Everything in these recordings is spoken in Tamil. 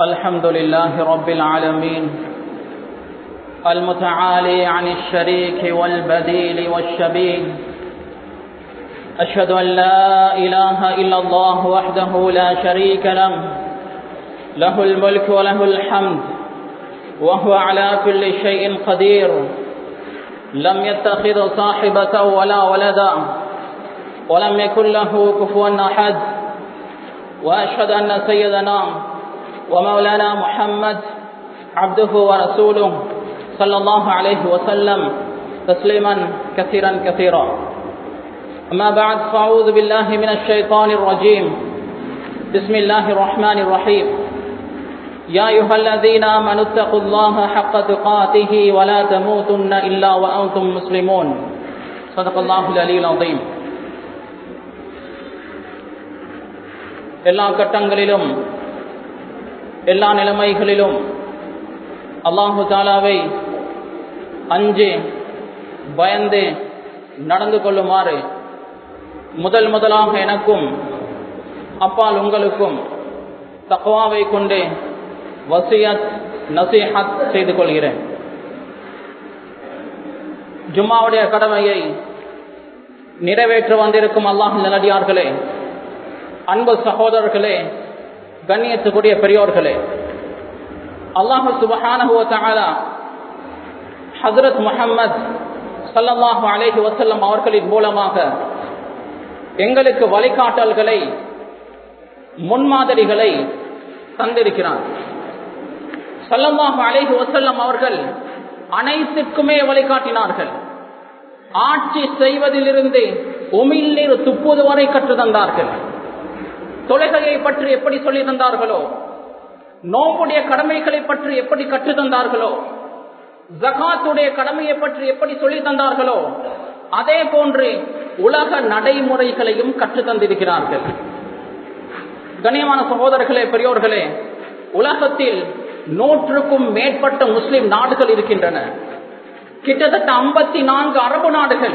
الحمد لله رب العالمين المتعالي عن الشريك والبديل والشبيه أشهد أن لا إله إلا الله وحده لا شريك له له الملك وله الحمد وهو على كل شيء قدير لم يتخذ صاحبة ولا ولدا ولم يكن له كفوا أحد وأشهد أن سيدنا ومولانا محمد عبده ورسوله صلى الله عليه وسلم تسليما كثيرا كثيرا أما بعد فأعوذ بالله من الشيطان الرجيم بسم الله الرحمن الرحيم يا أيها الذين آمنوا اتقوا الله حق تقاته ولا تموتن إلا وأنتم مسلمون صدق الله العلي العظيم எல்லா கட்டங்களிலும் எல்லா நிலைமைகளிலும் அல்லாஹு தாலாவை அஞ்சு பயந்து நடந்து கொள்ளுமாறு முதல் முதலாக எனக்கும் அப்பால் உங்களுக்கும் தக்குவாவை கொண்டு வசியத் நசீஹத் செய்து கொள்கிறேன் ஜும்மாவுடைய கடமையை நிறைவேற்ற வந்திருக்கும் அல்லாஹ் நல்லடியார்களே அன்பு சகோதரர்களே கண்ணியத்துக்குரிய பெரியோர்களே அல்லாஹு சுபஹானஹுவ ஹசரத் முஹம்மத் சல்லல்லாஹு அலேஹி வசல்லம் அவர்களின் மூலமாக எங்களுக்கு வழிகாட்டல்களை முன்மாதிரிகளை தந்திருக்கிறார் சல்லல்லாஹு அலேஹி வசல்லம் அவர்கள் அனைத்துக்குமே வழிகாட்டினார்கள் ஆட்சி செய்வதிலிருந்து உமிழ்நீர் துப்புவது வரை கற்று தந்தார்கள் தொலைகையை பற்றி எப்படி சொல்லி தந்தார்களோ நோம்புடைய கடமைகளை பற்றி எப்படி கற்று தந்தார்களோ ஜகாத்துடைய கடமையை பற்றி எப்படி சொல்லி தந்தார்களோ அதே போன்று உலக நடைமுறைகளையும் கற்று தந்திருக்கிறார்கள் கண்ணியமான சகோதரர்களே பெரியோர்களே உலகத்தில் நூற்றுக்கும் மேற்பட்ட முஸ்லிம் நாடுகள் இருக்கின்றன கிட்டத்தட்ட ஐம்பத்தி நான்கு அரபு நாடுகள்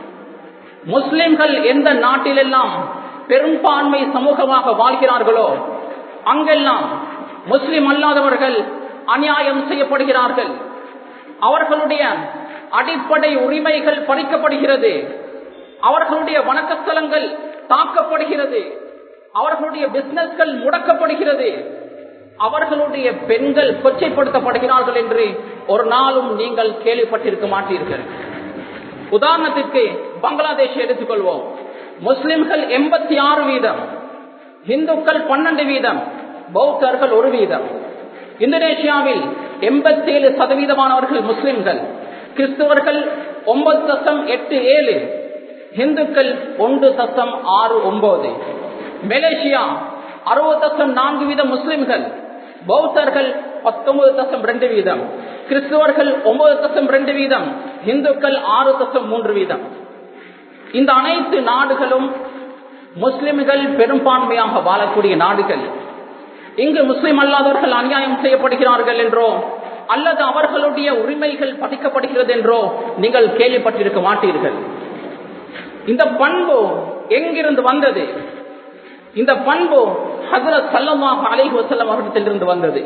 முஸ்லிம்கள் எந்த நாட்டிலெல்லாம் பெரும்பான்மை சமூகமாக வாழ்கிறார்களோ அங்கெல்லாம் முஸ்லிம் அல்லாதவர்கள் அநியாயம் செய்யப்படுகிறார்கள் அவர்களுடைய அடிப்படை உரிமைகள் பறிக்கப்படுகிறது அவர்களுடைய வணக்கஸ்தலங்கள் தாக்கப்படுகிறது அவர்களுடைய பிசினஸ்கள் முடக்கப்படுகிறது அவர்களுடைய பெண்கள் கொச்சைப்படுத்தப்படுகிறார்கள் என்று ஒரு நாளும் நீங்கள் கேள்விப்பட்டிருக்க மாட்டீர்கள் உதாரணத்திற்கு பங்களாதேஷை எடுத்துக்கொள்வோம் முஸ்லிம்கள் எண்பத்தி ஆறு வீதம் இந்துக்கள் பன்னெண்டு வீதம் பௌத்தர்கள் ஒரு வீதம் இந்தோனேஷியாவில் எண்பத்தி ஏழு சதவீதமானவர்கள் முஸ்லிம்கள் கிறிஸ்தவர்கள் ஒன்பது தசம் எட்டு ஏழு இந்துக்கள் ஒன்று தசம் ஆறு ஒன்பது மலேசியா அறுபது தசம் நான்கு வீதம் முஸ்லிம்கள் பௌத்தர்கள் பத்தொன்பது தசம் ரெண்டு வீதம் கிறிஸ்தவர்கள் ஒன்பது தசம் ரெண்டு வீதம் இந்துக்கள் ஆறு தசம் மூன்று வீதம் இந்த அனைத்து நாடுகளும் முஸ்லிம்கள் பெரும்பான்மையாக வாழக்கூடிய நாடுகள் இங்கு முஸ்லிம் அல்லாதவர்கள் அநியாயம் செய்யப்படுகிறார்கள் என்றோ அல்லது அவர்களுடைய உரிமைகள் பதிக்கப்படுகிறது என்றோ நீங்கள் கேள்விப்பட்டிருக்க மாட்டீர்கள் இந்த பண்பு எங்கிருந்து வந்தது இந்த பண்பு ஹசரத் சல்லமாக அலேஹி வசல்லம் அவர்களிடத்திலிருந்து வந்தது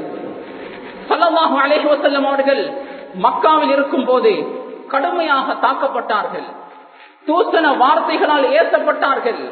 சல்லமாக அலேஹி வசல்லம் அவர்கள் மக்காவில் இருக்கும் போது கடுமையாக தாக்கப்பட்டார்கள் தூசண வார்த்தைகளால் ஏசப்பட்டார்கள்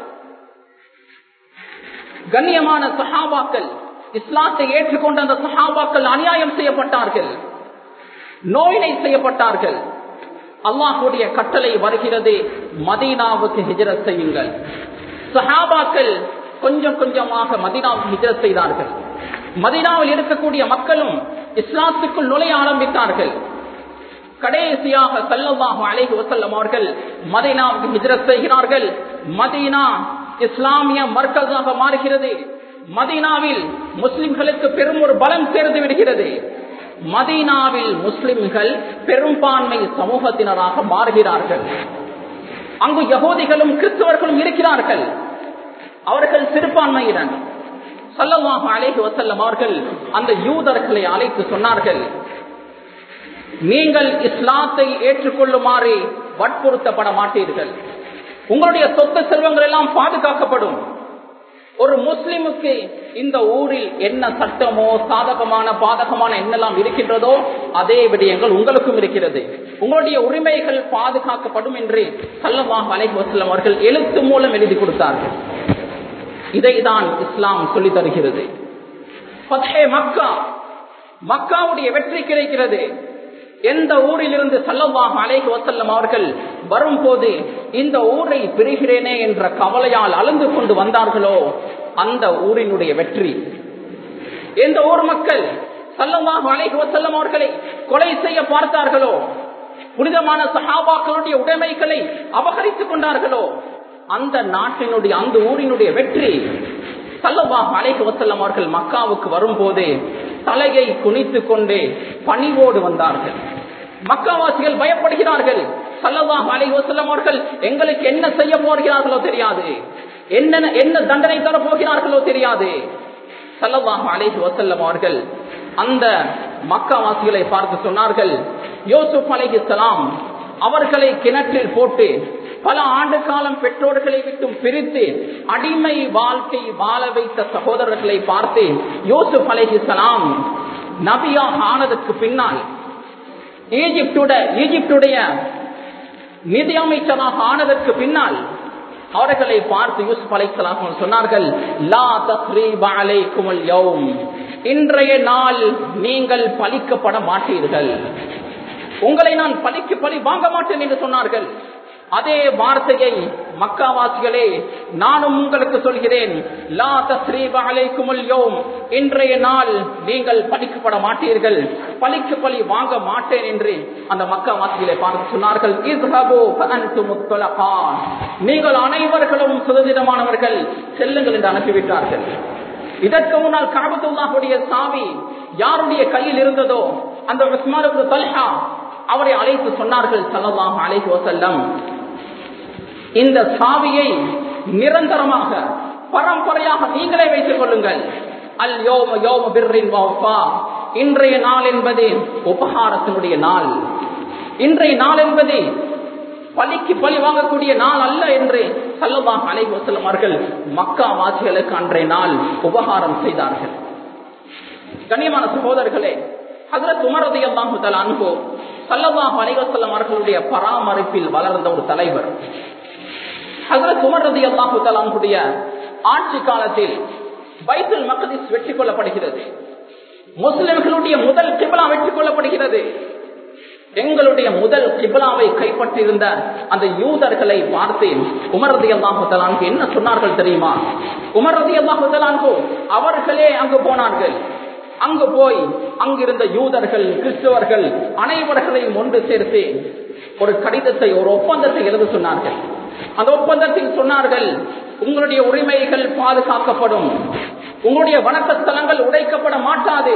கண்ணியமான சஹாபாக்கள் இஸ்லாத்தை ஏற்றுக்கொண்ட அந்த சஹாபாக்கள் அநியாயம் செய்யப்பட்டார்கள் நோயினை செய்யப்பட்டார்கள் அல்லாஹுடைய கட்டளை வருகிறது மதீனாவுக்கு ஹிஜரத் செய்யுங்கள் சஹாபாக்கள் கொஞ்சம் கொஞ்சமாக மதீனாவுக்கு ஹிஜரத் செய்தார்கள் மதீனாவில் இருக்கக்கூடிய மக்களும் இஸ்லாத்துக்குள் நுழைய ஆரம்பித்தார்கள் கடைசியாக சல்லமாக அலைஹி வசல்லம் அவர்கள் மதீனாவுக்கு ஹிஜரத் செய்கிறார்கள் மதீனா இஸ்லாமிய மர்க்கஸாக மாறுகிறது மதீனாவில் முஸ்லிம்களுக்கு பெரும் ஒரு பலம் சேர்ந்து விடுகிறது மதீனாவில் முஸ்லிம்கள் பெரும்பான்மை சமூகத்தினராக மாறுகிறார்கள் அங்கு யகோதிகளும் கிறிஸ்தவர்களும் இருக்கிறார்கள் அவர்கள் சிறுபான்மையினர் சல்லமாக அலேஹி வசல்லம் அவர்கள் அந்த யூதர்களை அழைத்து சொன்னார்கள் நீங்கள் இஸ்லாத்தை ஏற்றுக்கொள்ளுமாறு வற்புறுத்தப்பட மாட்டீர்கள் உங்களுடைய சொத்து செல்வங்கள் எல்லாம் பாதுகாக்கப்படும் ஒரு முஸ்லிமுக்கு இந்த ஊரில் என்ன சட்டமோ சாதகமான பாதகமான என்னெல்லாம் இருக்கின்றதோ அதே விடயங்கள் உங்களுக்கும் இருக்கிறது உங்களுடைய உரிமைகள் பாதுகாக்கப்படும் என்று சல்லல்லாஹு அலைஹி வஸல்லம் அவர்கள் எழுத்து மூலம் எழுதி கொடுத்தார்கள் இதைதான் இஸ்லாம் சொல்லி தருகிறது ஃபத்ஹே மக்கா மக்காவுடைய வெற்றி கிடைக்கிறது எந்த ஊரில் இருந்து சல்லல்லாஹு அலைஹி வஸல்லம் அவர்கள் வரும்போது இந்த ஊரை பிரிகிறேனே என்ற கவலையால் அழுந்து கொண்டு வந்தார்களோ அந்த ஊரினுடைய வெற்றி எந்த ஊர் மக்கள் சல்லல்லாஹு அலைஹி வஸல்லம் அவர்களை கொலை செய்ய பார்த்தார்களோ புனிதமான சஹாபாக்களுடைய உடைமைகளை அபகரித்துக் கொண்டார்களோ அந்த நாட்டினுடைய அந்த ஊரினுடைய வெற்றி சல்லல்லாஹு அலைஹி வஸல்லம் அவர்கள் மக்காவுக்கு வரும்போது தலையை குனித்துக் கொண்டே பணிவோடு வந்தார்கள் மக்காவாசிகள் பயப்படுகிறார்கள் சல்லல்லாஹு அலைஹி வஸல்லம் அவர்கள் எங்களுக்கு என்ன செய்ய போகிறார்களோ தெரியாது என்ன என்ன தண்டனை தர போகிறார்களோ தெரியாது சல்லல்லாஹு அலைஹி வஸல்லம் அவர்கள் அந்த மக்காவாசிகளை பார்த்து சொன்னார்கள் யோசுப் அலைஹிஸ்ஸலாம் அவர்களை கிணற்றில் போட்டு பல ஆண்டு காலம் பெற்றோர்களை விட்டும் பிரித்து அடிமை வாழ்க்கை வாழ வைத்த சகோதரர்களை பார்த்து யோசுப் அலைஹிஸ்ஸலாம் நபியாக ஆனதற்கு பின்னால் ஈஜிப்டுட ஈஜிப்டுடைய நிதி அமைச்சராக ஆனதற்கு பின்னால் அவர்களை பார்த்து யூசுப் அலைஹிஸ்ஸலாம் சொன்னார்கள் லா தஸ்ரீப அலைக்குமுல் யௌம் இன்றைய நாள் நீங்கள் பலிக்கப்பட மாட்டீர்கள் உங்களை நான் பலிக்கு பலி வாங்க மாட்டேன் என்று சொன்னார்கள் அதே வார்த்தையை மக்காவாசிகளே நானும் உங்களுக்கு சொல்கிறேன் லா தஸ்ரீப அலைக்குமுல் யௌம் இன்றைய நாள் நீங்கள் பலிக்கப்பட மாட்டீர்கள் பலிக்கு பலி வாங்க மாட்டேன் என்று அந்த மக்காவாசிகளை பார்த்து சொன்னார்கள் இஸ்ஹபு ஃபஅன்துமுத் துலகா நீங்கள் அனைவர்களும் சுதந்திரமானவர்கள் செல்லுங்கள் என்று அனுப்பிவிட்டார்கள் இதற்கு முன்னால் காபத்துல்லாஹுடைய சாவி யாருடைய கையில் இருந்ததோ அந்த உஸ்மான் இப்னு தல்ஹா அவரை அழைத்து சொன்னார்கள் ஸல்லல்லாஹு அலைஹி வஸல்லம் இந்த சாவியை நிரந்தரமாக பரம்பரையாக நீங்களே வைத்துக் கொள்ளுங்கள் அல் யோம யோம பிர்ரின் வஃபா இன்றைய நாள் என்பது உபகாரத்தினுடைய நாள் இன்றைய நாள் என்பது பலிக்கு பலி வாங்கக்கூடிய நாள் அல்ல என்று சல்லல்லாஹு அலைஹி வஸல்லம் அவர்கள் மக்கா வாசிகளுக்கு அன்றைய நாள் உபகாரம் செய்தார்கள் கண்ணியமான சகோதரர்களே ஹஜரத் உமர் ரலியல்லாஹு தஆலா அன்ஹு சல்லல்லாஹு அலைஹி வஸல்லம் அவர்களுடைய பராமரிப்பில் வளர்ந்த ஒரு தலைவர் ஹஜரத் உமர் ரலியல்லாஹு தஆலா அன்ஹுடைய ஆட்சி காலத்தில் பைத்துல் மக்திஸ் வெற்றி கொள்ளப்படுகிறது முஸ்லிம்களுடைய முதல் கிப்லா வெற்றி கொள்ளப்படுகிறது எங்களுடைய முதல் கிபிலாவை கைப்பற்றியிருந்த அந்த யூதர்களை பார்த்து உமரதி அல்லாஹு என்ன சொன்னார்கள் தெரியுமா உமரதி அல்லாஹு அவர்களே அங்கு போனார்கள் அங்கு போய் அங்கிருந்த யூதர்கள் கிறிஸ்தவர்கள் அனைவர்களையும் ஒன்று சேர்த்து ஒரு கடிதத்தை ஒரு ஒப்பந்தத்தை எழுத சொன்னார்கள் அந்த ஒப்பந்தத்தில் சொன்னார்கள் உங்களுடைய உரிமைகள் பாதுகாக்கப்படும் உங்களுடைய வணக்க ஸ்தலங்கள் உடைக்கப்பட மாட்டாது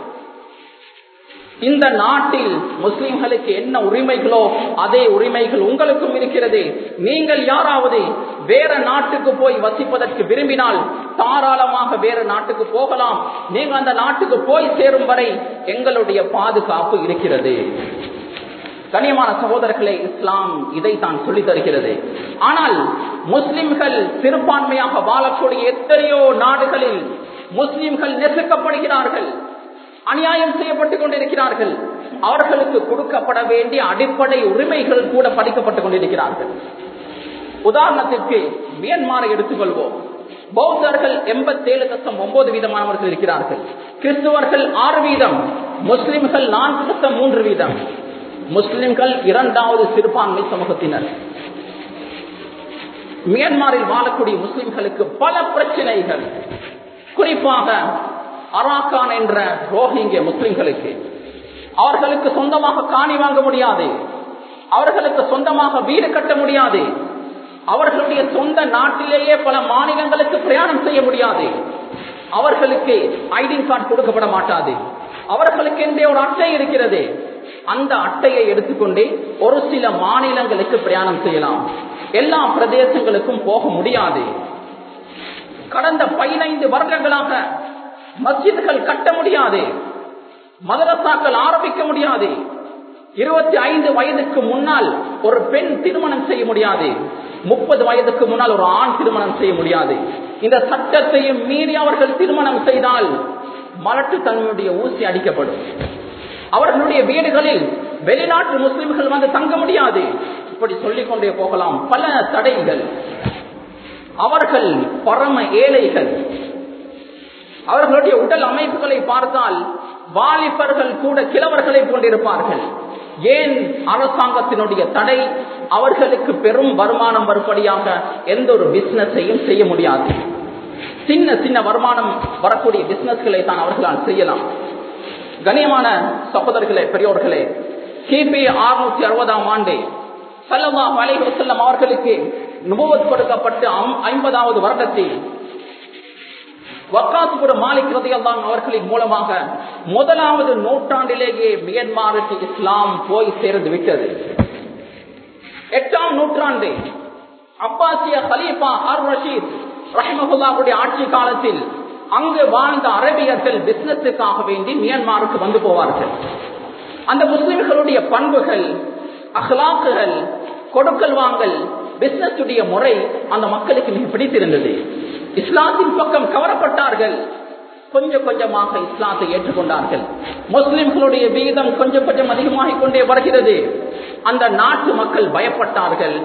இந்த நாட்டில் முஸ்லிம்களுக்கு என்ன உரிமைகளோ அதே உரிமைகள் உங்களுக்கும் இருக்கிறது நீங்கள் யாராவது வேற நாட்டுக்கு போய் வசிப்பதற்கு விரும்பினால் தாராளமாக வேற நாட்டுக்கு போகலாம் நீங்க அந்த நாட்டுக்கு போய் சேரும் வரை எங்களுடைய பாதுகாப்பு இருக்கிறது கனியமான சகோதரர்களே இஸ்லாம் இதைத்தான் சொல்லி தருகிறது ஆனால் முஸ்லிம்கள் சிறுபான்மையாக வாழக்கூடிய எத்தனையோ நாடுகளில் முஸ்லிம்கள் நெசுக்கப்படுகிறார்கள் அநியாயம் செய்யப்பட்டுக் கொண்டிருக்கிறார்கள் அவர்களுக்கு கொடுக்கப்பட வேண்டிய அடிப்படை உரிமைகள் கூட படிக்கப்பட்டுக் கொண்டிருக்கிறார்கள் உதாரணத்திற்கு மியன்மாரை எடுத்துக்கொள்வோம் பௌத்தர்கள் எண்பத்தேழு தசம் ஒன்பது வீதமானவர்கள் இருக்கிறார்கள் கிறிஸ்துவர்கள் ஆறு வீதம் முஸ்லிம்கள் நான்கு தசம் மூன்று வீதம் முஸ்லிம்கள் இரண்டாவது சிறுபான்மை சமூகத்தினர் மியன்மாரில் வாழக்கூடிய முஸ்லிம்களுக்கு பல பிரச்சனைகள் குறிப்பாக அராக்கான் என்ற ரோஹிங்கிய முஸ்லிம்களுக்கு அவர்களுக்கு சொந்தமாக காணி வாங்க முடியாது அவர்களுக்கு சொந்தமாக வீடு கட்ட முடியாது அவர்களுடைய சொந்த நாட்டிலேயே பல மாநிலங்களுக்கு பிரயாணம் செய்ய முடியாது அவர்களுக்கு ஐடி கார்டு கொடுக்கப்பட மாட்டாது அவர்களுக்கு என்றே ஒரு அட்டை இருக்கிறது அந்த அட்டையை எடுத்துக்கொண்டு ஒரு சில மாநிலங்களுக்கு பிரயாணம் செய்யலாம் எல்லா பிரதேசங்களுக்கும் போக முடியாது கடந்த பதினைந்து வருடங்களாக மஸ்ஜிதுகள் கட்ட முடியாது மதரசாக்கள் ஆரம்பிக்க முடியாது இருபத்தி ஐந்து வயதுக்கு முன்னால் ஒரு பெண் திருமணம் செய்ய முடியாது முப்பது வயதுக்கு முன்னால் ஒரு ஆண் திருமணம் செய்ய முடியாது இந்த சட்டத்தையும் மீறி அவர்கள் திருமணம் செய்தால் மலட்டு தன்மையுடைய ஊசி அடிக்கப்படும் அவர்களுடைய வீடுகளில் வெளிநாட்டு முஸ்லிம்கள் வந்து தங்க முடியாது இப்படி சொல்லிக் கொண்டே போகலாம் பல தடைகள் அவர்கள் பரம ஏழைகள் அவர்களுடைய உடல் அமைப்புகளை பார்த்தால் வாலிபர்கள் கூட கிழவர்களை கொண்டிருப்பார்கள் ஏன் அரசாங்கத்தினுடைய தடை அவர்களுக்கு பெரும் வருமானம் வரும்படியாக எந்த ஒரு பிசினஸையும் செய்ய முடியாது சின்ன சின்ன வருமானம் வரக்கூடிய பிசினஸ்களை தான் அவர்களால் செய்யலாம் கண்ணியமான சகோதரர்களே பெரியோர்களே கிபி அறுநூத்தி அறுபதாம் ஆண்டு சல்லமா அலைஹி செல்லம் அவர்களுக்கு நுபவத் கொடுக்கப்பட்டு ஐம்பதாவது வருடத்தில் வக்காசுபுர மாலிக் ரதியல்லான் அவர்களின் மூலமாக முதலாவது நூற்றாண்டிலேயே மியன்மாருக்கு இஸ்லாம் போய் சேர்ந்து விட்டது எட்டாம் நூற்றாண்டு அப்பாசிய ஹலீஃபா ஹர் ரஷீத் ரஹ்மஹுல்லாவுடைய ஆட்சி காலத்தில் அங்கு வாழ்ந்த அரபியர்கள் பிசினஸுக்காக வேண்டி மியான்மாருக்கு வந்து போவார்கள் அந்த முஸ்லிம்களுடைய பண்புகள் அஹ்லாக்குகள் கொடுக்கல் வாங்கல் பிசினஸ் உடைய முறை அந்த மக்களுக்கு மிக பிடித்திருந்தது இஸ்லாத்தின் பக்கம் கவரப்பட்டார்கள் கொஞ்சம் கொஞ்சமாக இஸ்லாத்தை ஏற்றுக்கொண்டார்கள் முஸ்லிம்களுடைய வீதம் கொஞ்சம் கொஞ்சம் அதிகமாகிக் கொண்டே வருகிறது அந்த நாட்டு மக்கள் பயப்பட்டார்கள்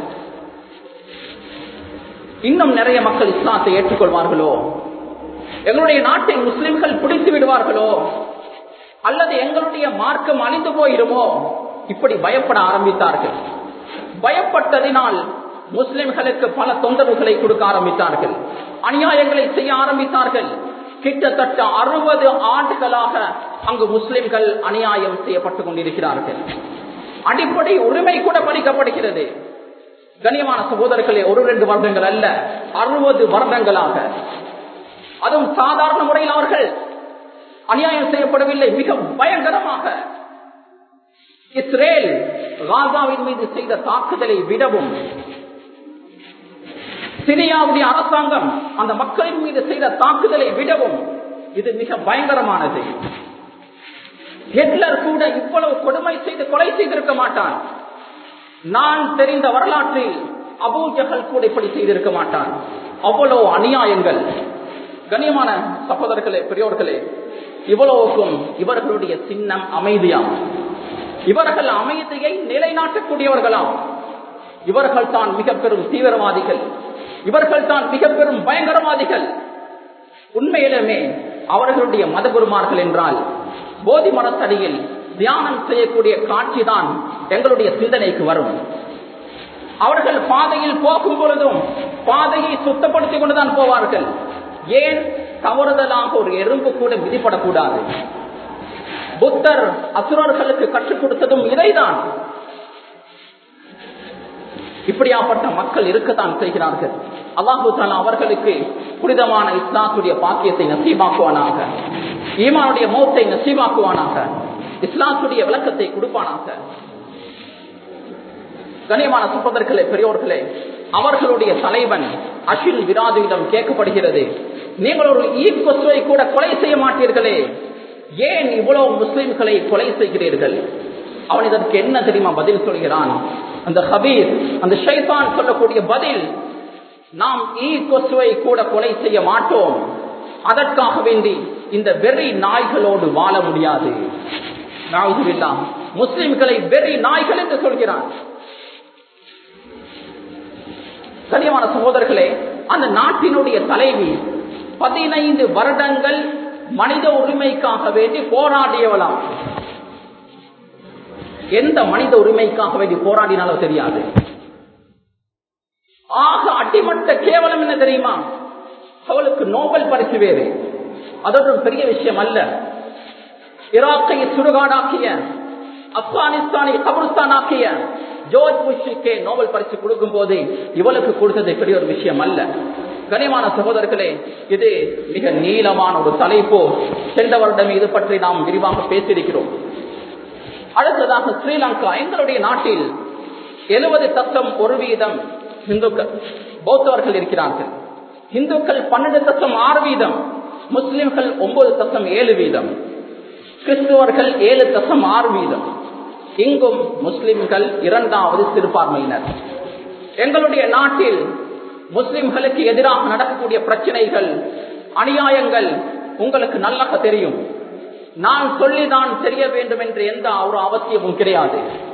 இன்னும் நிறைய மக்கள் இஸ்லாத்தை ஏற்றுக்கொள்வார்களோ எங்களுடைய நாட்டை முஸ்லிம்கள் பிடித்து விடுவார்களோ அல்லது எங்களுடைய மார்க்கம் அழிந்து போயிடுமோ இப்படி பயப்பட ஆரம்பித்தார்கள் பயப்பட்டதினால் முஸ்லிம்களுக்கு பல தொந்தரவுகளை கொடுக்க ஆரம்பித்தார்கள் அநியாயங்களை செய்ய ஆரம்பித்தார்கள் கிட்டத்தட்ட அறுபது ஆண்டுகளாக அங்கு முஸ்லிம்கள் அநியாயம் செய்யப்பட்டுக் கொண்டிருக்கிறார்கள் அடிப்படை உரிமை கூட பறிக்கப்படுகிறது கண்ணியமான சகோதரர்களே ஒரு ரெண்டு வருடங்கள் அல்ல அறுபது வருடங்களாக அதுவும் சாதாரண முறையில் அவர்கள் அநியாயம் செய்யப்படவில்லை மிக பயங்கரமாக இஸ்ரேல் காசாவின் மீது செய்த தாக்குதலை விடவும் சிரியாவுடைய அரசாங்கம் அந்த மக்களின் மீது செய்த தாக்குதலை விடவும் இது மிக பயங்கரமானது ஹிட்லர் கூட இவ்வளவு கொடுமை செய்து கொலை செய்திருக்க மாட்டான் நான் தெரிந்த வரலாற்றில் அபூ ஜஹல் கூட இப்படி செய்திருக்க மாட்டான் அவ்வளவு அநியாயங்கள் கண்ணியமான சகோதரர்களே பெரியோர்களே இவ்வளவுக்கும் இவர்களுடைய சின்னம் அமைதியாம் இவர்கள் அமைதியை நிலைநாட்டக்கூடியவர்களாம் இவர்கள் தான் மிக பெரும் தீவிரவாதிகள் இவர்கள் தான் மிக பெரும் பயங்கரவாதிகள் உண்மையிலுமே அவர்களுடைய மதகுருமார்கள் என்றால் போதி மரத்தடியில் தியானம் செய்யக்கூடிய காட்சி தான் எங்களுடைய சிந்தனைக்கு வரும் அவர்கள் பாதையில் போகும் பொழுதும் பாதையை சுத்தப்படுத்திக் கொண்டுதான் போவார்கள் ஏன் தவறுதலாக ஒரு எறும்பு கூட விதிப்படக்கூடாது புத்தர் அசுரர்களுக்கு கற்றுக் கொடுத்ததும் இதைதான் இப்படியாப்பட்ட மக்கள் இருக்கத்தான் செய்கிறார்கள் அல்லாஹு தாலா அவர்களுக்கு புனிதமான இஸ்லாத்துடைய பாக்கியத்தை நசீபாக்குவானாக ஈமானுடைய மௌத்தை நசீபாக்குவானாக இஸ்லாத்துடைய விளக்கத்தை கொடுப்பானாக கனியமான சுப்பதர்களே பெரியோர்களே அவர்களுடைய தலைவன் அஷில் விராதுவிடம் கேட்கப்படுகிறது நீங்கள் ஒரு ஈக்கொசுவை கூட கொலை செய்ய மாட்டீர்களே ஏன் இவ்வளவு முஸ்லிம்களை கொலை செய்கிறீர்கள் அவன் இதற்கு என்ன தெரியுமா பதில் சொல்கிறான் அந்த ஹபீர் அந்த ஷைதான் சொல்லக்கூடிய பதில் நாம் ஈ கொசுவை கூட கொலை செய்ய மாட்டோம் அதற்காக வேண்டி இந்த வெறி நாய்களோடு வாழ முடியாது முஸ்லிம்களை வெறி நாய்கள் என்று சொல்கிறான் கனியமான சகோதரர்களே அந்த நாட்டினுடைய தலைவி பதினைந்து வருடங்கள் மனித உரிமைக்காக வேண்டி போராடியவளாம் எந்த மனித உரிமைக்காக வேண்டி போராடினாலோ தெரியாது ஆக அடிமட்ட கேவலம் என்ன தெரியுமா அவளுக்கு நோபல் பரிசு வேறு அதோட பெரிய விஷயம் அல்ல ஈராக்கை சுடுகாடாக்கிய ஆப்கானிஸ்தானை கபருஸ்தான் ஆக்கிய ஜோர்ஜ் புஷ்ஷுக்கே நோபல் பரிசு கொடுக்கும் போது இவளுக்கு கொடுத்தது பெரிய ஒரு விஷயம் அல்ல கனிமான சகோதரர்களே இது மிக நீளமான ஒரு தலைப்பு சென்ற வருடம் இது பற்றி நாம் விரிவாக பேசியிருக்கிறோம் அடுத்ததாக ஸ்ரீலங்கா எங்களுடைய நாட்டில் எழுபது தத்தம் ஒரு வீதம் இந்துக்கள் பௌத்தவர்கள் இருக்கிறார்கள் இந்துக்கள் பன்னெண்டு தத்தம் ஆறு வீதம் முஸ்லிம்கள் ஒன்பது தத்தம் ஏழு வீதம் கிறிஸ்துவர்கள் ஏழு தசம் ஆறு வீதம் இங்கும் முஸ்லிம்கள் இரண்டாவது சிறுபான்மையினர் எங்களுடைய நாட்டில் முஸ்லிம்களுக்கு எதிராக நடக்கக்கூடிய பிரச்சனைகள் அநியாயங்கள் உங்களுக்கு நல்லாக தெரியும் நான் சொல்லிதான் தெரிய வேண்டும் என்று எந்த ஒரு அவசியமும் கிடையாது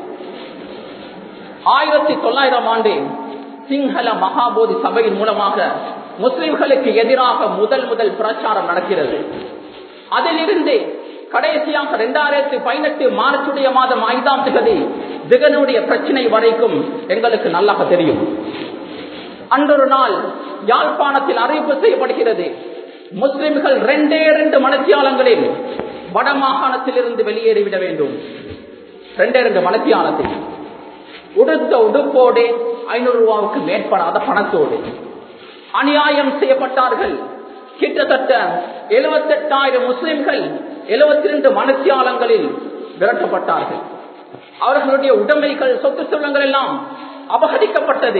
ஆயிரத்தி தொள்ளாயிரம் ஆண்டு சிங்கள மகாபோதி சபையின் மூலமாக முஸ்லிம்களுக்கு எதிராக முதல் முதல் பிரச்சாரம் நடக்கிறது அதிலிருந்து கடைசியாக இரண்டாயிரத்தி பதினெட்டு மார்ச்சுடைய மாதம் ஐந்தாம் திகதி திகனுடைய பிரச்சனை வரைக்கும் எங்களுக்கு நல்லாக தெரியும் அன்றொரு நாள் யாழ்ப்பாணத்தில் அறிவிப்பு செய்யப்படுகிறது முஸ்லிம்கள் ரெண்டே ரெண்டு மனத்தியாளங்களில் வடமாகாணத்தில் இருந்து வெளியேறிவிட வேண்டும் ரெண்டே ரெண்டு மனத்தியாளத்தில் உடுத்த உடுப்போடு ஐநூறு ரூபாவுக்கு மேற்படாத பணத்தோடு அநியாயம் செய்யப்பட்டார்கள் கிட்டத்தட்ட எழுபத்தெட்டாயிரம் முஸ்லிம்கள் எழுபத்தி ரெண்டு மனத்தியாளங்களில் விரட்டப்பட்டார்கள் அவர்களுடைய உடைமைகள் சொத்து செல்வங்கள் எல்லாம் அபகரிக்கப்பட்டது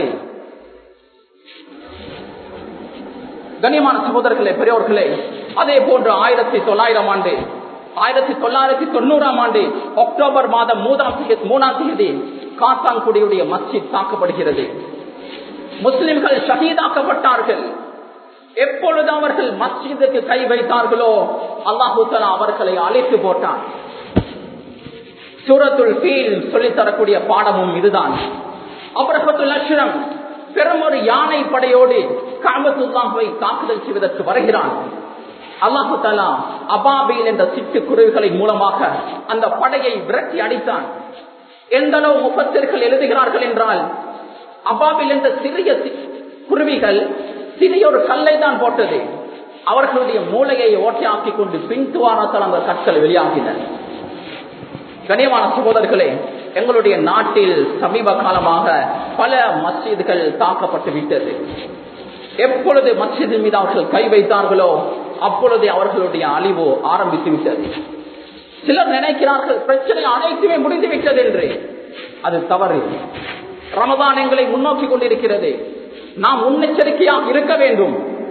கண்ணியமான சகோதரர்களே பெரியோர்களே அதே போன்று ஆயிரத்தி தொள்ளாயிரம் ஆண்டு ஆயிரத்தி தொள்ளாயிரத்தி தொண்ணூறாம் ஆண்டு அக்டோபர் மாதம் மூதாம் மூணாம் தேதி காத்தான்குடியுடைய மஸ்ஜித் தாக்கப்படுகிறது முஸ்லிம்கள் ஷஹீதாக்கப்பட்டார்கள் எப்பொழுது அவர்கள் மஸ்ஜிதுக்கு கை வைத்தார்களோ அல்லாஹு தலா அவர்களை அழைத்து போட்டான் சூரத்துல் ஃபீல் சொல்லித்தரக்கூடிய பாடமும் இதுதான் அபரகத்துல் அஷ்ரம் பெரும் ஒரு யானை படையோடு காமத்துல்லாஹுவை தாக்குதல் செய்வதற்கு வருகிறான் அல்லாஹு தலா அபாபில் என்ற சிட்டு குருவிகளின் மூலமாக அந்த படையை விரட்டி அடித்தான் எந்த அளவு முப்பத்திற்கள் எழுதுகிறார்கள் என்றால் அபாபில் என்ற சிறிய குருவிகள் சிறிய ஒரு கல்லை தான் போட்டது அவர்களுடைய மூளையை ஓட்டையாக்கி கொண்டு பின்துவாரத்தால் அந்த கற்கள் வெளியாகின கனியமான சகோதரர்களே எங்களுடைய நாட்டில் சமீப காலமாக பல மஸ்ஜிதுகள் தாக்கப்பட்டு விட்டது எப்பொழுது மஸ்ஜிது மீது அவர்கள் கை வைத்தார்களோ அப்பொழுது அவர்களுடைய அழிவு ஆரம்பித்து விட்டது சிலர் நினைக்கிறார்கள் பிரச்சனை அனைத்துமே முடிந்து விட்டது என்று அது தவறு ரமதான் எங்களை முன்னோக்கி கொண்டிருக்கிறது நாம் முன்னெச்சரிக்கையாக இருக்க வேண்டும்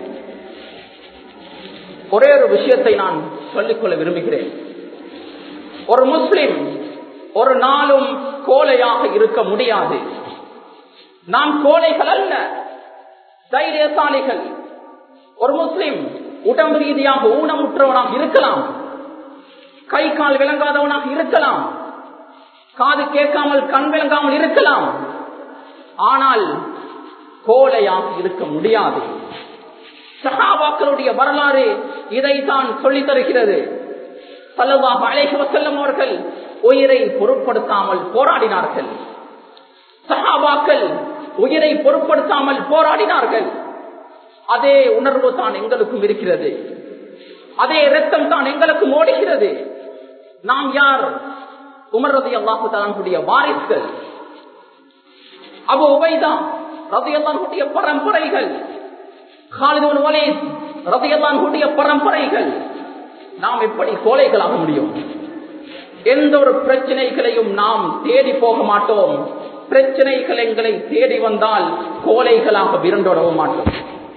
ஒரே ஒரு விஷயத்தை நான் சொல்லிக்கொள்ள விரும்புகிறேன் ஒரு முஸ்லிம் ஒரு நாளும் கோலையாக இருக்க முடியாது நாம் கோலைகள் அல்ல தைரியசாலிகள் ஒரு முஸ்லிம் உடம்பு ரீதியாக ஊனமுற்றவனாக இருக்கலாம் கை கால் விளங்காதவனாக இருக்கலாம் காது கேட்காமல் கண் விளங்காமல் இருக்கலாம் ஆனால் கோலையாக இருக்க முடியாது சகாபாக்களுடைய வரலாறு இதைத்தான் சொல்லித் தருகிறது பல்லவாக அழைக்க செல்லும் அவர்கள் உயிரை பொருட்படுத்தாமல் போராடினார்கள் சகாபாக்கள் உயிரை பொருட்படுத்தாமல் போராடினார்கள் அதே உணர்வு தான் எங்களுக்கும் இருக்கிறது அதே ரத்தம் தான் எங்களுக்கும் ஓடுகிறது நாம் யார் உமர் ரதி அல்லாஹு தலான்குடைய வாரிசுகள் அபு உபைதா ரதி அல்லான்குடைய பரம்பரைகள் காலிதவன் வலேஸ் ரதி அல்லான்குடைய பரம்பரைகள் நாம் எப்படி கோழைகளாக முடியும் எந்த ஒரு பிரச்சனைகளையும் நாம் தேடி போக மாட்டோம் பிரச்சனைகள் எங்களை தேடி வந்தால் கோழைகளாக விரண்டோடவும் மாட்டோம்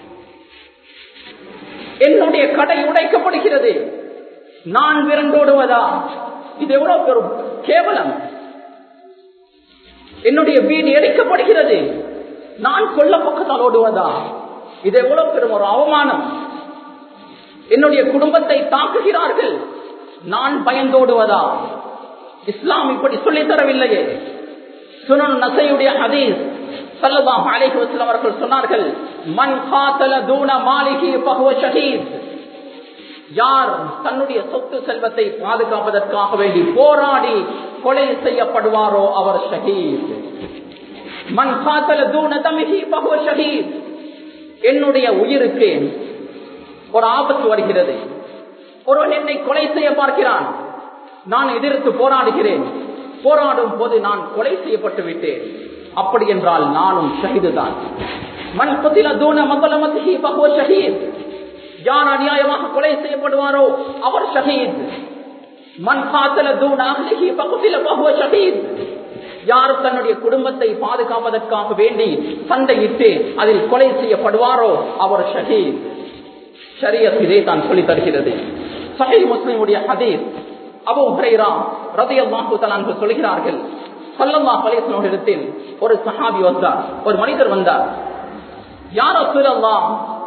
என்னுடைய கடை உடைக்கப்படுகிறது நான் விரண்டோடுவதா இது எவ்வளவு பெரும் கேவலம் என்னுடைய வீடு எரிக்கப்படுகிறது நான் கொல்ல பக்கத்தால் ஓடுவதா இது எவ்வளவு பெரும் ஒரு அவமானம் என்னுடைய குடும்பத்தை தாக்குகிறார்கள் நான் பயந்தோடுவதா இஸ்லாம் இப்படி சொல்லித் தரவில்லையே சுனன் நசையுடைய ஹதீஸ் சல்லல்லாஹு அலைஹி வஸல்லம் அவர்கள் சொன்னார்கள் மன் காத்தல தூன மாலிகி பஹுவ ஷஹீத் யார் தன்னுடைய சொத்து செல்வத்தை பாதுகாப்பதற்காக வேண்டி போராடி கொலை செய்யப்படுவாரோ அவர் ஷஹீத் மன் காத்தல தூன தமிஹி பஹுவ ஷஹீத் என்னுடைய உயிருக்கு ஒரு ஆபத்து வருகிறது ஒருவன் என்னை கொலை செய்ய பார்க்கிறான் நான் எதிர்த்து போராடுகிறேன் போராடும் போது நான் கொலை செய்யப்பட்டு விட்டேன் அப்படி என்றால் நானும் ஷஹீதுதான் மண் புத்தில தூன மகளமதி பகுவ ஷஹீத் யார் அநியாயமாக கொலை செய்யப்படுவாரோ அவர் ஷஹீத் மண் காத்தல தூன அஹ்லிஹி பகுதில பகுவ ஷஹீத் யார் தன்னுடைய குடும்பத்தை பாதுகாப்பதற்காக வேண்டி சண்டையிட்டு அதில் கொலை செய்யப்படுவாரோ அவர் ஷஹீத் ஷரியத் இதை தான் சொல்லி தருகிறது சஹி முஸ்லிமுடைய ஹதீஸ் அபு ஹுரைரா ரதியல்லாஹு தஆலா சொல்கிறார்கள் ஸல்லல்லாஹு அலைஹி வஸல்லம் இடத்தில் ஒரு சஹாபி வந்தார் ஒரு மனிதர் வந்தார் யார சொல்லலாம்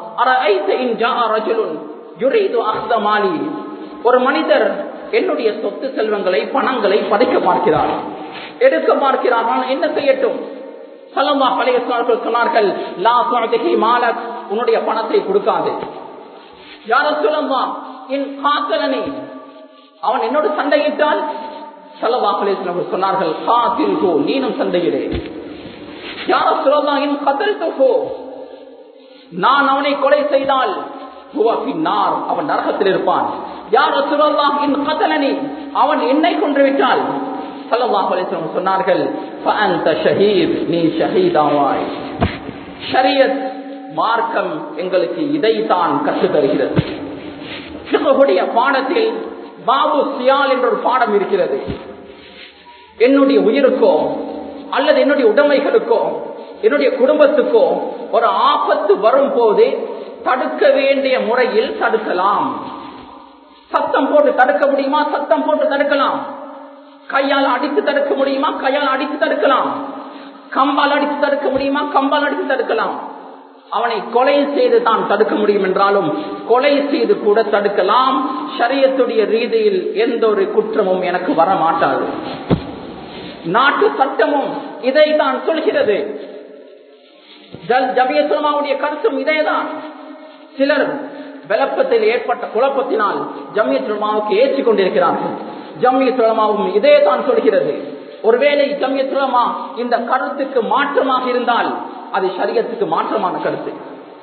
ஒரு மனிதர் என்னுடைய சொத்து செல்வங்களை பணங்களை படைக்க பார்க்கிறார் எடுக்க பார்க்கிறார் நான் என்ன செய்யட்டும் சலமா பழைய சொன்னார்கள் லா சுழதகி மாலக் உன்னுடைய பணத்தை கொடுக்காது யார சொல்லமா என் காத்தலனே அவன் என்னோடு சண்டையிட்டால் சலவா பழைய சொன்னார்கள் காத்தில் கோ நீனும் சண்டையிடே யார சொல்லலாம் என் கதல் கோ நான் அவனை கொலை செய்தால் பின்னார் அவன் நரகத்தில் இருப்பான் யார் சொல்லலாம் என் கதலனி அவன் என்னை கொன்று விட்டால் சொன்னார்கள் நீ ஷஹீதாவாய் ஷரியத் மார்க்கம் எங்களுக்கு இதைத்தான் கற்றுத் தருகிறது பாடத்தில் பாபு சியால் என்ற ஒரு பாடம் இருக்கிறது என்னுடைய உயிருக்கோ அல்லது என்னுடைய உடைமைகளுக்கோ என்னுடைய குடும்பத்துக்கோ ஒரு ஆபத்து வரும் போது தடுக்க வேண்டிய முறையில் தடுக்கலாம் சத்தம் போட்டு தடுக்க முடியுமா சத்தம் போட்டு தடுக்கலாம் கையால் அடித்து தடுக்க முடியுமா கையால் அடித்து தடுக்கலாம் கம்பால் அடித்து தடுக்க முடியுமா கம்பால் அடித்து தடுக்கலாம் அவனை கொலை செய்து தான் தடுக்க முடியும் என்றாலும் கொலை செய்து கூட தடுக்கலாம் சரியத்துடைய ரீதியில் எந்த ஒரு குற்றமும் எனக்கு வர மாட்டாது நாட்டு சட்டமும் இதை தான் சொல்கிறது ஜமியத்துலமாவுடைய கருத்தும் இதேதான் சிலர் விளப்பத்தில் ஏற்பட்ட குழப்பத்தினால் ஜம்மியத்துலமாவுக்கு ஏற்றிக் கொண்டிருக்கிறார்கள் ஜம்மியத்துலமாவும் இதே தான் சொல்கிறது ஒருவேளை ஜம்மியத்துலமா இந்த கருத்துக்கு மாற்றமாக இருந்தால் அது சரியத்துக்கு மாற்றமான கருத்து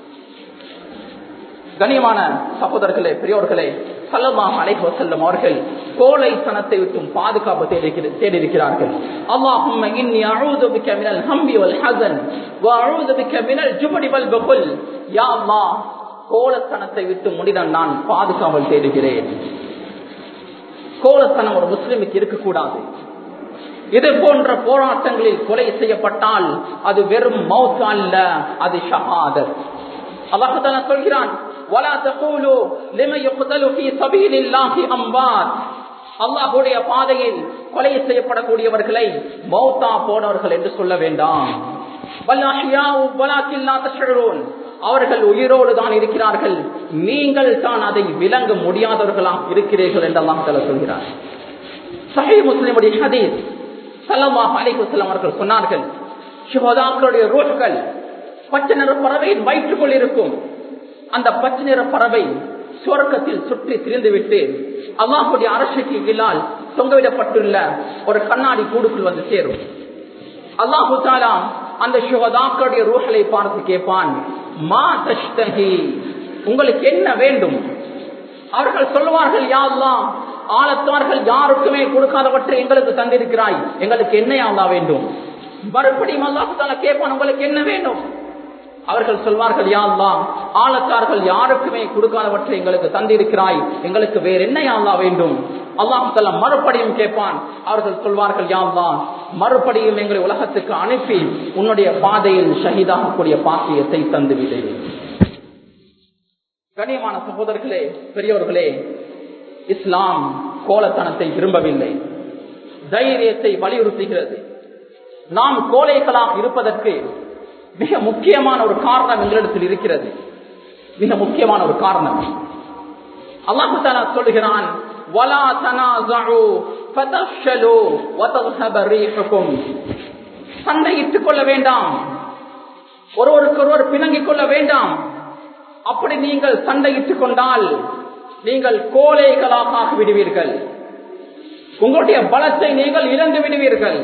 கண்ணியமான சகோதரர்களே பெரியோர்களே சல்லமாக அழைப்பு செல்லும் அவர்கள் கோழைத்தனத்தை விட்டும் பாதுகாப்பு தேடியிருக்கிறார்கள் அல்லாஹும் இன்னி அழுது பிக்க மினல் ஹம்பி வல் ஹசன் அழுது பிக்க மினல் ஜுபடி வல் பகுல் யா அல்லாஹ் கோலத்தனத்தை விட்டு முடிதான் நான் பாதுகாவல் தேடுகிறேன் கோலத்தனம் ஒரு முஸ்லிமுக்கு இருக்கக்கூடாது இது போன்ற போராட்டங்களில் கொலை செய்யப்பட்டால் அது வெறும் மௌத் அல்ல அது ஷஹாதத் அல்லாஹ் சொல்கிறான் ولا تقولوا لمن يقتل في سبيل الله اموات அல்லாஹுடைய பாதையில் கொலை செய்யப்படக்கூடியவர்களை மௌத்தா போனவர்கள் என்று சொல்ல வேண்டாம் அவர்கள் உயிரோடு தான் இருக்கிறார்கள் நீங்கள் தான் அதை விளங்க முடியாதவர்களாக இருக்கிறீர்கள் என்று அல்லாஹ் தலா சொல்கிறார் சஹி முஸ்லிமுடைய ஹதீஸ் சல்லல்லாஹு அலைஹி வஸல்லம் அவர்கள் சொன்னார்கள் ஷுஹதாக்களுடைய ரூஹ்கள் பச்சை நிற பறவையின் வயிற்றுக்குள் இருக்கும் அந்த பச்சை நிற பறவை சுவர்க்கத்தில் சுற்றி திரிந்துவிட்டு அல்லாஹுடைய அரசுக்கு கீழால் தொங்கவிடப்பட்டுள்ள ஒரு கண்ணாடி கூடுக்குள் வந்து சேரும் அல்லாஹு தாலா அந்த சுகதாக்களுடைய ரூஹலை பார்த்து கேட்பான் மா தஷ்தகி உங்களுக்கு என்ன வேண்டும் அவர்கள் சொல்லுவார்கள் யாரெல்லாம் ஆழத்தார்கள் யாருக்குமே கொடுக்காதவற்றை எங்களுக்கு தந்திருக்கிறாய் எங்களுக்கு என்ன யாழ்லா வேண்டும் மறுபடியும் அல்லாஹு தாலா கேட்பான் உங்களுக்கு என்ன வேண்டும் அவர்கள் சொல்வார்கள் யாழ்லா ஆழத்தார்கள் யாருக்குமே கொடுக்காதவற்றை எங்களுக்கு தந்திருக்கிறாய் எங்களுக்கு வேற என்ன யாழ்லா வேண்டும் அல்லாஹால மறுபடியும் கேட்பான் அவர்கள் சொல்வார்கள் யாழ்லா மறுபடியும் எங்களை உலகத்துக்கு அனுப்பி உன்னுடைய பாதையில் ஷஹீதாகக்கூடிய பாக்கியத்தை தந்துவிடு கண்ணியமான சகோதரர்களே பெரியோர்களே இஸ்லாம் கோலத்தனத்தை விரும்பவில்லை தைரியத்தை வலியுறுத்துகிறது நாம் கோழைகளாக இருப்பதற்கு மிக முக்கியமான ஒரு காரணம் எங்களிடத்தில் இருக்கிறது மிக முக்கியமான ஒரு காரணம் அல்லாஹு தாலா சொல்லுகிறான் வலா தனாஸு ஃபதஃஷலு வதஹப ரீஹுக்கும் சண்டையிட்டுக் கொள்ள வேண்டாம் ஒருவருக்கு ஒருவர் பிணங்கிக் கொள்ள வேண்டாம் அப்படி நீங்கள் சண்டையிட்டுக் கொண்டால் நீங்கள் கோழைகளாக ஆகிவிடுவீர்கள் உங்களுடைய பலத்தை நீங்கள் இழந்து விடுவீர்கள்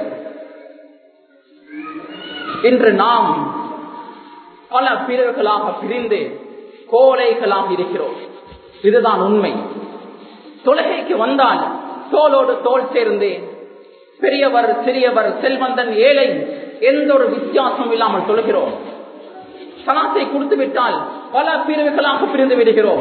இன்று நாம் பல பிரிவுகளாக பிரிந்து கோழைகளாக இருக்கிறோம் இதுதான் உண்மை தொழுகைக்கு வந்தால் தோளோடு தோல் சேர்ந்து பெரியவர் சிறியவர் செல்வந்தன் ஏழை எந்த ஒரு வித்தியாசம் இல்லாமல் தொழுகிறோம் சலாத்தை கொடுத்து விட்டால் பல பிரிவுகளாக பிரிந்து விடுகிறோம்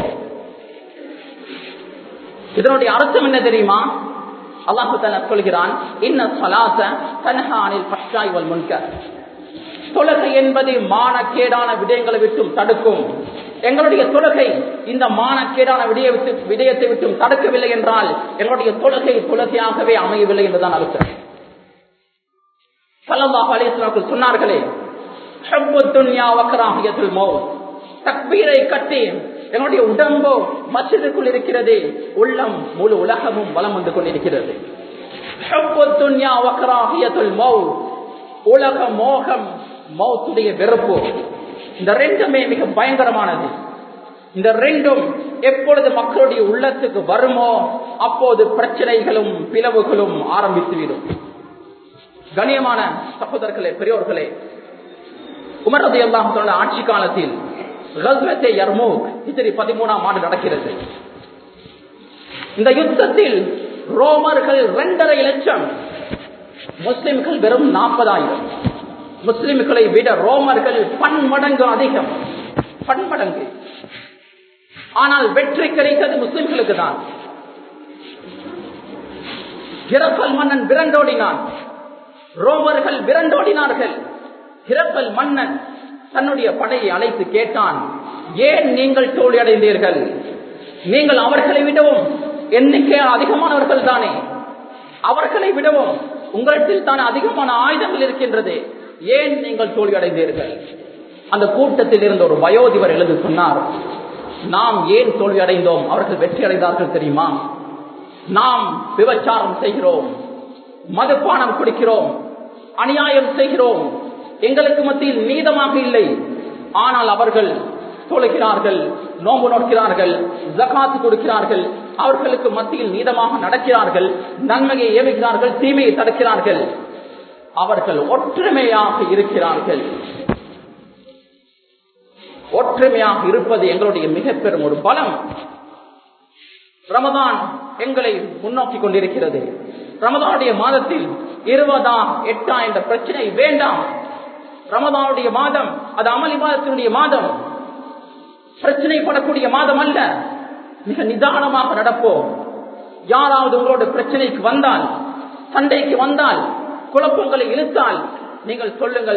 இதனுடைய அர்த்தம் என்ன தெரியுமா அல்லாஹு தலா சொல்கிறான் இன்ன சலாத்த தன்ஹானில் பஷ்டாய் வல் முன்கர் தொழுகை என்பது மானக்கேடான விடயங்களை விட்டும் தடுக்கும் எங்களுடைய தொழுகை இந்த மானக்கேடான விடய விட்டு விடயத்தை விட்டும் தடுக்கவில்லை என்றால் எங்களுடைய தொழுகை தொழுகையாகவே அமையவில்லை என்றுதான் அர்த்தம் சல்லல்லாஹு அலைஹி சொன்னார்களே துன்யா வக்கராகியத்துல் மௌத் தக்பீரை கட்டி என்னுடைய உடம்போ மசிதுக்குள் இருக்கிறது உள்ளம் முழு உலகமும் வலம் வந்து கொண்டிருக்கிறது துன்யா வக்கராகியத்துல் மௌத் உலக மோகம் மௌத்துடைய வெறுப்பு இந்த ரெண்டுமே மிக பயங்கரமானது இந்த ரெண்டும் எப்பொழுது மக்களுடைய உள்ளத்துக்கு வருமோ அப்போது பிரச்சனைகளும் பிளவுகளும் ஆரம்பித்துவிடும் கண்ணியமான சகோதரர்களே பெரியோர்களே உமரது எல்லாம் சொன்ன ஆட்சி காலத்தில் ரஸ்மத்தே யர்மூக் இத்திரி பதிமூணாம் ஆண்டு நடக்கிறது இந்த யுத்தத்தில் ரோமர்கள் இரண்டரை லட்சம் முஸ்லிம்கள் வெறும் நாற்பதாயிரம் முஸ்லிம்களை விட ரோமர்கள் பன்மடங்கு அதிகம் பன்மடங்கு ஆனால் வெற்றி கிடைத்தது முஸ்லிம்களுக்கு தான் ஹிரப்பல் மன்னன் விரண்டோடினான் ரோமர்கள் விரண்டோடினார்கள் ஹிரப்பல் மன்னன் தன்னுடைய படையை அழைத்து கேட்டான் ஏன் நீங்கள் தோல்வி அடைந்தீர்கள் நீங்கள் அவர்களை விடவும் எண்ணிக்கை அதிகமானவர்கள் தானே அவர்களை விடவும் உங்களிடத்தில் தான் அதிகமான ஆயுதங்கள் இருக்கின்றது ஏன் நீங்கள் தோல்வி அடைந்தீர்கள் அந்த கூட்டத்தில் இருந்த ஒரு வயோதிபர் எழுதி சொன்னார் நாம் ஏன் தோல்வி அடைந்தோம் அவர்கள் வெற்றி அடைந்தார்கள் தெரியுமா நாம் விபச்சாரம் செய்கிறோம் மதுபானம் குடிக்கிறோம் அநியாயம் செய்கிறோம் எங்களுக்கு மத்தியில் நீதமாக இல்லை ஆனால் அவர்கள் தொழுகிறார்கள் நோம்பு நோக்கிறார்கள் ஜகாத்து கொடுக்கிறார்கள் அவர்களுக்கு மத்தியில் நீதமாக நடக்கிறார்கள் நன்மையை ஏவுகிறார்கள் தீமையை தடுக்கிறார்கள் அவர்கள் ஒற்றுமையாக இருக்கிறார்கள் ஒற்றுமையாக இருப்பது எங்களுடைய மிக பெரும் ஒரு பலம் ரமதான் எங்களை முன்னோக்கி கொண்டிருக்கிறது ரமதானுடைய மாதத்தில் இருபதா எட்டா என்ற பிரச்சனை வேண்டாம் ரமதானுடைய மாதம் அது அமளி மாதத்தினுடைய மாதம் பிரச்சனைப்படக்கூடிய மாதம் அல்ல மிக நிதானமாக நடப்போம் யாராவது உங்களோட பிரச்சனைக்கு வந்தால் சண்டைக்கு வந்தால் குழப்பங்களை இழுத்தால் நீங்கள் சொல்லுங்கள்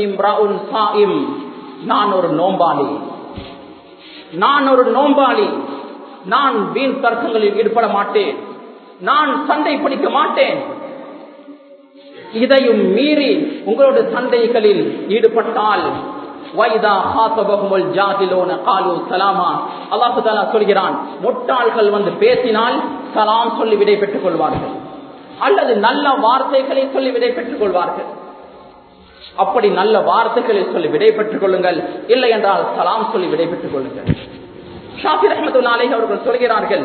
நான் ஒரு நோம்பாளி நான் ஒரு நோம்பாளி நான் வீண் தர்க்கங்களில் ஈடுபட மாட்டேன் நான் சண்டை பிடிக்க மாட்டேன் இதையும் மீறி உங்களோட சண்டைகளில் ஈடுபட்டால் சொல்கிறான் முட்டாள்கள் வந்து பேசினால் சலாம் சொல்லி விடை பெற்றுக் கொள்வார்கள் அல்லது நல்ல வார்த்தைகளை சொல்லி விடை பெற்றுக் கொள்வார்கள் அப்படி நல்ல வார்த்தைகளை சொல்லி விடை பெற்றுக் கொள்ளுங்கள் இல்லை என்றால் சலாம் சொல்லி விடை பெற்றுக் கொள்ளுங்கள் ஷாஃபி ரஹமத்துல்லாலே அவர்கள் சொல்கிறார்கள்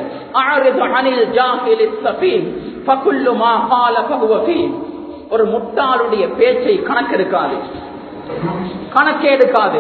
ஒரு முட்டாளுடைய பேச்சை கணக்கெடுக்காது கணக்கே எடுக்காது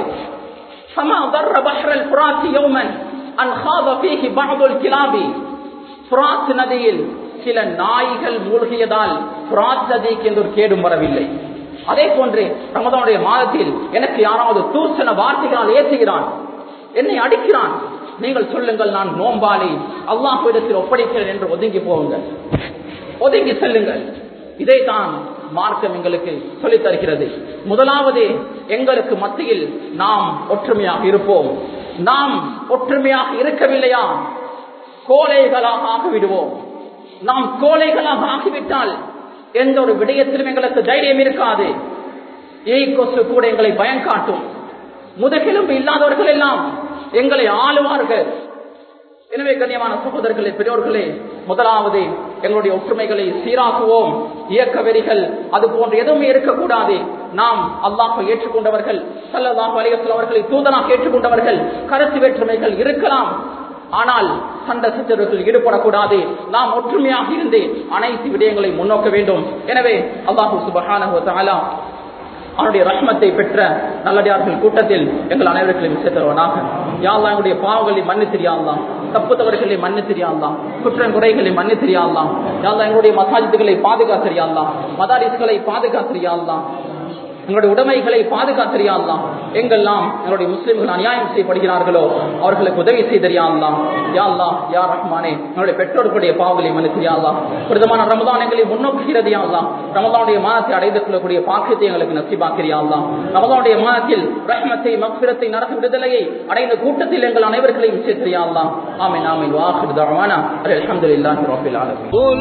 நதியில் சில நாய்கள் மூழ்கியதால் பிராத் நதிக்கு என்று ஒரு கேடும் வரவில்லை அதே போன்று ரமதானுடைய மாதத்தில் எனக்கு யாராவது தூசண வார்த்தைகளால் ஏற்றுகிறான் என்னை அடிக்கிறான் நீங்கள் சொல்லுங்கள் நான் நோம்பாளி அல்லாஹிடத்தில் ஒப்படைக்கிறேன் என்று ஒதுங்கி போகுங்கள் ஒதுங்கி செல்லுங்கள் இதைத்தான் மார்க்கம் எங்களுக்கு சொல்லித் தருகிறது முதலாவது எங்களுக்கு மத்தியில் நாம் ஒற்றுமையாக இருப்போம் நாம் ஒற்றுமையாக இருக்கவில்லையா கோழைகளாக ஆகிவிடுவோம் நாம் கோழைகளாக ஆகிவிட்டால் எந்த ஒரு விடயத்திலும் எங்களுக்கு தைரியம் இருக்காது ஏய் கொசு கூட எங்களை பயம் காட்டும் முதுகெலும்பு இல்லாதவர்கள் எல்லாம் எங்களை ஆளுவார்கள் எனவே கண்ணியமான சகோதரர்களே பெரியோர்களே முதலாவது எங்களுடைய ஒற்றுமைகளை சீராக்குவோம் இயக்க வெறிகள் அது போன்ற எதுவுமே இருக்கக்கூடாது நாம் அல்லாஹை ஏற்றுக்கொண்டவர்கள் சல்லல்லாஹு அலைஹி அவர்களை தூதனாக ஏற்றுக்கொண்டவர்கள் கருத்து வேற்றுமைகள் இருக்கலாம் ஆனால் சண்டை சச்சரவுகள் ஈடுபடக்கூடாது நாம் ஒற்றுமையாக இருந்து அனைத்து விடயங்களை முன்னோக்க வேண்டும் எனவே அல்லாஹு சுபஹானஹு தஆலா அவனுடைய ரஹ்மத்தை பெற்ற நல்லடியார்கள் கூட்டத்தில் எங்கள் அனைவருக்களையும் சேர்த்தருவனாக யாழ்லா எங்களுடைய பாவங்களை மண்ணு தெரியாதலாம் தப்பு தவறுகளை மண்ணு தெரியாதலாம் குற்றம் குறைகளை மண்ணு தெரியாதலாம் யாழ்லா எங்களுடைய மசாஜித்துகளை பாதுகாத்தறியாதலாம் மதாரிசுகளை பாதுகாத்தறியாதலாம் எங்களுடைய உடைமைகளை பாதுகாத்தறியாதலாம் எங்கெல்லாம் எங்களுடைய முஸ்லிம்கள் அநியாயம் செய்யப்படுகிறார்களோ அவர்களுக்கு உதவி செய்தறியாதலாம் யாழ்லா யார் ரஹ்மானே எங்களுடைய பெற்றோர்களுடைய பாவங்களை மன்னித்திரியாதலாம் பிரதமான ரமதான் எங்களை முன்னோக்குகிறது யாழ்லாம் ரமதானுடைய மாதத்தை அடைந்து கொள்ளக்கூடிய பாக்கியத்தை எங்களுக்கு நசிபாக்கிறியாதலாம் ரமதானுடைய மாதத்தில் ரஹ்மத்தை மக்பிரத்தை நடக்கும் விடுதலையை அடைந்த கூட்டத்தில் எங்கள் அனைவர்களையும் சேர்த்திரியாதலாம் ஆமீன் ஆமீன் வாஹிர் தரவானா அல்ஹம்துலில்லாஹி ரப்பில் ஆலமீன் قل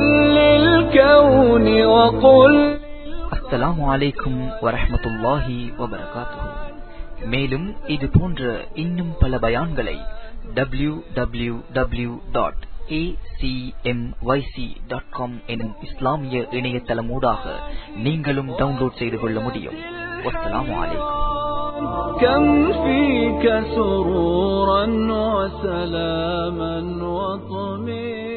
للكون وقل அஸ்ஸலாமு அலைக்கும் வரஹ்மத்துல்லாஹி வபரகாத்துஹு மேலும் இது போன்ற இன்னும் பல பயான்களை டபிள்யூ டபிள்யூ டபிள்யூ டாட் எனும் இஸ்லாமிய இணையதளமூடாக நீங்களும் டவுன்லோட் செய்து கொள்ள முடியும் வஸ்ஸலாமு அலைக்கும் كم فيك سرورا وسلاما وطمئنا